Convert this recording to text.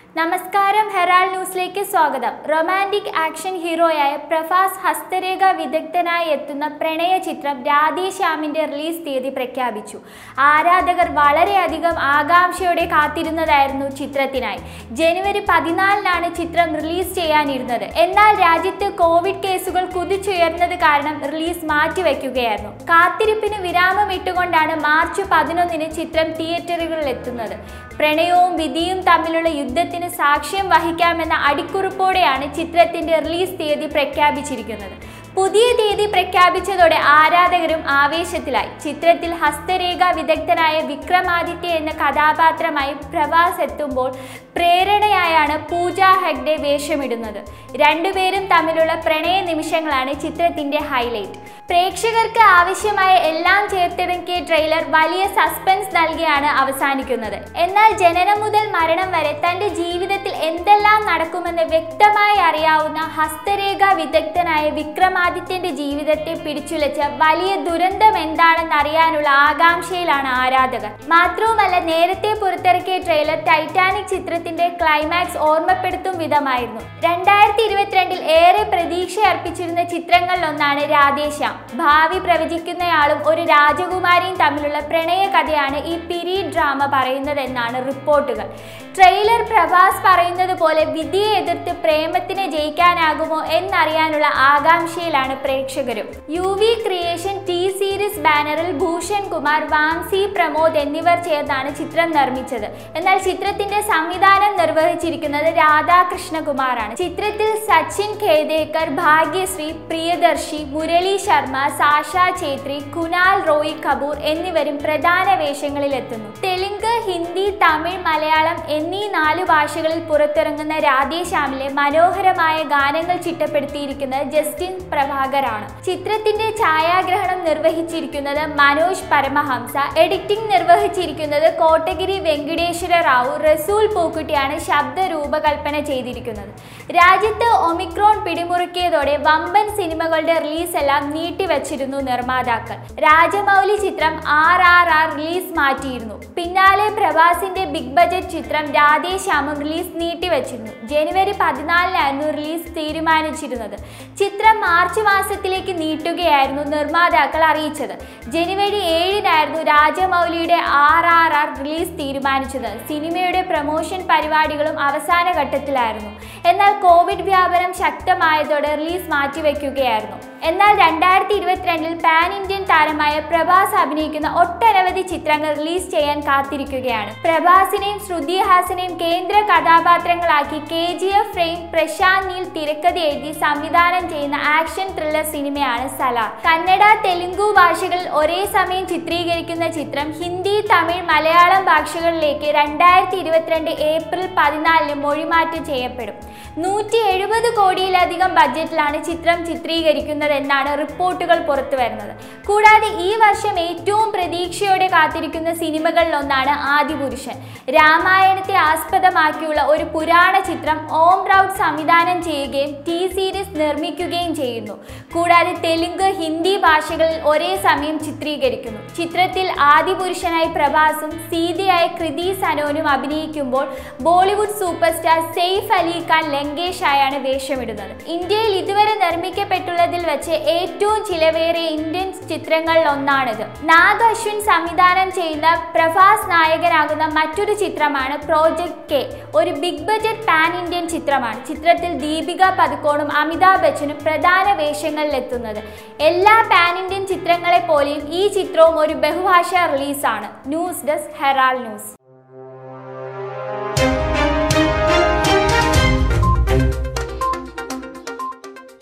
നമസ്കാരം ഹെറാൾഡ് ന്യൂസിലേക്ക് സ്വാഗതം റൊമാൻറ്റിക് ആക്ഷൻ ഹീറോയായ പ്രഭാസ് ഹസ്തരേഖ വിദഗ്ധനായി എത്തുന്ന പ്രണയ ചിത്രം രാധേശ്യാമിന്റെ റിലീസ് തീയതി പ്രഖ്യാപിച്ചു ആരാധകർ വളരെയധികം ആകാംക്ഷയോടെ കാത്തിരുന്നതായിരുന്നു ചിത്രത്തിനായി ജനുവരി പതിനാലിനാണ് ചിത്രം റിലീസ് ചെയ്യാനിരുന്നത് എന്നാൽ രാജ്യത്ത് കോവിഡ് കേസുകൾ കുതിച്ചുയർന്നത് കാരണം റിലീസ് മാറ്റിവെക്കുകയായിരുന്നു കാത്തിരിപ്പിന് വിരാമം ഇട്ടുകൊണ്ടാണ് മാർച്ച് പതിനൊന്നിന് ചിത്രം തിയേറ്ററുകളിൽ എത്തുന്നത് പ്രണയവും വിധിയും തമ്മിലുള്ള യുദ്ധത്തിന് സാക്ഷ്യം വഹിക്കാമെന്ന അടിക്കുറിപ്പോടെയാണ് ചിത്രത്തിന്റെ റിലീസ് തീയതി പ്രഖ്യാപിച്ചിരിക്കുന്നത് പുതിയ തീയതി പ്രഖ്യാപിച്ചതോടെ ആരാധകരും ആവേശത്തിലായി ചിത്രത്തിൽ ഹസ്തരേഖ വിദഗ്ധനായ വിക്രമാദിത്യ എന്ന കഥാപാത്രമായി പ്രവാസ് എത്തുമ്പോൾ പ്രേരണയായാണ് പൂജ ഹെഗ്ഡെ വേഷമിടുന്നത് രണ്ടുപേരും തമ്മിലുള്ള പ്രണയ നിമിഷങ്ങളാണ് ചിത്രത്തിന്റെ ഹൈലൈറ്റ് പ്രേക്ഷകർക്ക് ആവശ്യമായ എല്ലാം ചേർത്തിണക്കിയ ട്രെയിലർ വലിയ സസ്പെൻസ് നൽകിയാണ് അവസാനിക്കുന്നത് എന്നാൽ ജനനം മുതൽ മരണം വരെ തന്റെ ജീവിതത്തിൽ എന്തെല്ലാം നടക്കുമെന്ന് വ്യക്തമായി അറിയാവുന്ന ഹസ്തരേഖ വിദഗ്ധനായ വിക്രമാദിത്യന്റെ ജീവിതത്തെ പിടിച്ചുലച്ച വലിയ ദുരന്തം എന്താണെന്ന് അറിയാനുള്ള ആകാംക്ഷയിലാണ് ആരാധകർ മാത്രവുമല്ല നേരത്തെ പുറത്തിറക്കിയ ട്രെയിലർ ടൈറ്റാനിക് ചിത്രത്തിന്റെ ക്ലൈമാക്സ് ഓർമ്മപ്പെടുത്തും വിധമായിരുന്നു രണ്ടായിരത്തി ഇരുപത്തിരണ്ടിൽ ഏറെ പ്രതീക്ഷ അർപ്പിച്ചിരുന്ന ചിത്രങ്ങളിലൊന്നാണ് രാധേശ്യാം ഭാവി പ്രവചിക്കുന്നയാളും ഒരു രാജകുമാരിയും തമ്മിലുള്ള പ്രണയ കഥയാണ് ഈ പിരീഡ് ഡ്രാമ പറയുന്നതെന്നാണ് റിപ്പോർട്ടുകൾ ട്രെയിലർ പ്രഭാസ് പറയുന്നത് പോലെ വിധിയെ എതിർത്ത് പ്രേമത്തിനെ ജയിക്കാനാകുമോ എന്നറിയാനുള്ള ആകാംക്ഷയിലാണ് പ്രേക്ഷകരും U V creation T series ബാനറിൽ ഭൂഷൺ കുമാർ വാങ്സി പ്രമോദ് എന്നിവർ ചേർന്നാണ് ചിത്രം നിർമ്മിച്ചത് എന്നാൽ ചിത്രത്തിന്റെ സംവിധാനം നിർവഹിച്ചിരിക്കുന്നത് രാധാകൃഷ്ണകുമാറാണ് ചിത്രത്തിൽ സച്ചിൻ ഖേദേക്കർ ഭാഗ്യശ്രീ പ്രിയദർശി മുരളി ശർമ്മ സാഷ ഛേത്രി കുനാൽ റോയ് കപൂർ എന്നിവരും പ്രധാന വേഷങ്ങളിലെത്തുന്നു തെലുങ്ക് ഹിന്ദി തമിഴ് മലയാളം എന്നീ നാല് ഭാഷകളിൽ പുറത്തിറങ്ങുന്ന രാധേശ്യാമിലെ മനോഹരമായ ഗാനങ്ങൾ ചിട്ടപ്പെടുത്തിയിരിക്കുന്നത് ജസ്റ്റിൻ പ്രഭാകറാണ് ചിത്രത്തിന്റെ ഛായാഗ്രഹണം നിർവഹിച്ചിരിക്കുന്നത് മനോജ് പരമഹംസ എഡിറ്റിംഗ് നിർവഹിച്ചിരിക്കുന്നത് കോട്ടഗിരി വെങ്കടേശ്വര റാവു റസൂൽ പൂക്കുട്ടിയാണ് ശബ്ദ രൂപകൽപ്പന ചെയ്തിരിക്കുന്നത് രാജ്യത്ത് ഒമിക്രോൺ പിടിമുറുക്കിയതോടെ വമ്പൻ സിനിമകളുടെ റിലീസ് എല്ലാം നീട്ടിവച്ചിരുന്നു നിർമ്മാതാക്കൾ രാജമൗലി ചിത്രം ആർ ആർ ആർ റിലീസ് മാറ്റിയിരുന്നു പിന്നാലെ പ്രഭാസിന്റെ ബിഗ് ബജറ്റ് ചിത്രം രാധേശ്യാമും റിലീസ് നീട്ടിവച്ചിരുന്നു ജനുവരി പതിനാലിനായിരുന്നു റിലീസ് തീരുമാനിച്ചിരുന്നത് ചിത്രം മാർച്ച് മാസത്തിലേക്ക് നീട്ടുകയായിരുന്നു നിർമ്മാതാക്കൾ അറിയിച്ചത് ജനുവരി ഏഴിനായിരുന്നു രാജമൗലിയുടെ ആർ ആർ ആർ റിലീസ് തീരുമാനിച്ചത് സിനിമയുടെ പ്രൊമോഷൻ പരിപാടികളും അവസാന ഘട്ടത്തിലായിരുന്നു എന്നാൽ കോവിഡ് വ്യാപനം ശക്തമായതോടെ റിലീസ് മാറ്റിവെക്കുകയായിരുന്നു എന്നാൽ രണ്ടായിരത്തി ഇരുപത്തിരണ്ടിൽ പാൻ ഇന്ത്യൻ താരമായ പ്രഭാസ് അഭിനയിക്കുന്ന ഒട്ടനവധി ചിത്രങ്ങൾ റിലീസ് ചെയ്യാൻ കാത്തിരിക്കുകയാണ് പ്രഭാസിനെയും ശ്രുതി ഹാസനെയും കേന്ദ്ര കഥാപാത്രങ്ങളാക്കി K G F frame Prashanth Neel തിരക്കഥ എഴുതി സംവിധാനം ചെയ്യുന്ന ആക്ഷൻ ത്രില്ലർ സിനിമയാണ് സലാർ കന്നഡ തെലുങ്കു ഭാഷകളിൽ ഒരേ സമയം ചിത്രീകരിക്കുന്ന ചിത്രം ഹിന്ദി തമിഴ് മലയാളം ഭാഷകളിലേക്ക് രണ്ടായിരത്തി ഇരുപത്തിരണ്ട് ഏപ്രിൽ പതിനാലിന് മൊഴിമാറ്റം ചെയ്യപ്പെടും നൂറ്റി എഴുപത് കോടിയിലധികം ബഡ്ജറ്റിലാണ് ചിത്രം ചിത്രീകരിക്കുന്നതെന്നാണ് റിപ്പോർട്ടുകൾ പുറത്തു വരുന്നത് കൂടാതെ ഈ വർഷം ഏറ്റവും പ്രതീക്ഷയോടെ കാത്തിരിക്കുന്ന സിനിമകളിലൊന്നാണ് ആദിപുരുഷൻ രാമായണത്തെ ആസ്പദമാക്കിയുള്ള ഒരു പുരാണ ചിത്രം ഓം റൌട്ട് സംവിധാനം ചെയ്യുകയും ടി സീരീസ് നിർമ്മിക്കുകയും ചെയ്യുന്നു കൂടാതെ തെലുങ്ക് ഹിന്ദി ഭാഷകളിൽ ഒരേ സമയം ചിത്രീകരിക്കുന്നു ചിത്രത്തിൽ ആദിപുരുഷനായി പ്രഭാസും സീതയായ കൃതി സനോനും അഭിനയിക്കുമ്പോൾ Bollywood super star Saif Ali Khan ലങ്കേഷായാണ് വേഷമിടുന്നത് ഇന്ത്യയിൽ ഇതുവരെ നിർമ്മിക്കപ്പെട്ടുള്ളതിൽ വെച്ച് ഏറ്റവും ചിലവേറിയ ഇന്ത്യൻ ചിത്രങ്ങളിൽ ഒന്നാണിത് നാഗ് അശ്വിൻ സംവിധാനം ചെയ്യുന്ന പ്രഭാസ് നായകനാകുന്ന മറ്റൊരു ചിത്രമാണ് പ്രോജക്ട് കെ ഒരു ബിഗ് ബജറ്റ് പാൻ ഇന്ത്യൻ ചിത്രമാണ് ചിത്രത്തിൽ ദീപിക പതുക്കോണും അമിതാഭ് ബച്ചനും പ്രധാന വേഷങ്ങളിലെത്തുന്നത് എല്ലാ പാൻ ഇന്ത്യൻ ചിത്രങ്ങളെ പോലെയും ഈ ചിത്രവും ഒരു ബഹുഭാഷാ റിലീസാണ് ന്യൂസ് ഡെസ്ക് ഹെറാൾ ന്യൂസ്